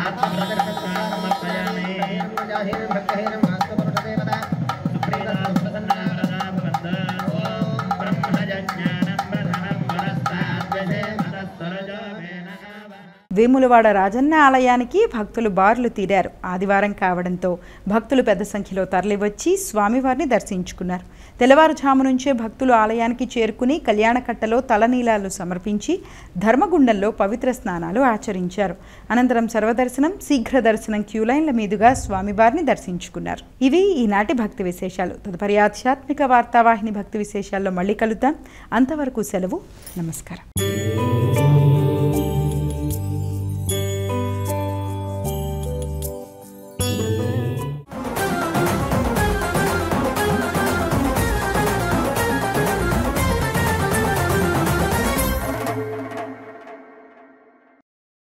వేములవాడ రాజన్న ఆలయానికి భక్తులు బారులు తీరారు ఆదివారం కావడంతో భక్తులు పెద్ద సంఖ్యలో తరలివచ్చి స్వామివారిని దర్శించుకున్నారు తెల్లవారుజాము నుంచే భక్తులు ఆలయానికి చేరుకుని కళ్యాణకట్టలో తలనీలాలు సమర్పించి ధర్మగుండంలో పవిత్ర స్నానాలు ఆచరించారు అనంతరం సర్వదర్శనం శీఘ్ర దర్శనం క్యూలైన్ల మీదుగా స్వామివారిని దర్శించుకున్నారు ఇవి ఈనాటి భక్తి విశేషాలు తదుపరి ఆధ్యాత్మిక వార్తావాహిని భక్తి విశేషాల్లో మళ్ళీ కలుద్దాం అంతవరకు సెలవు నమస్కారం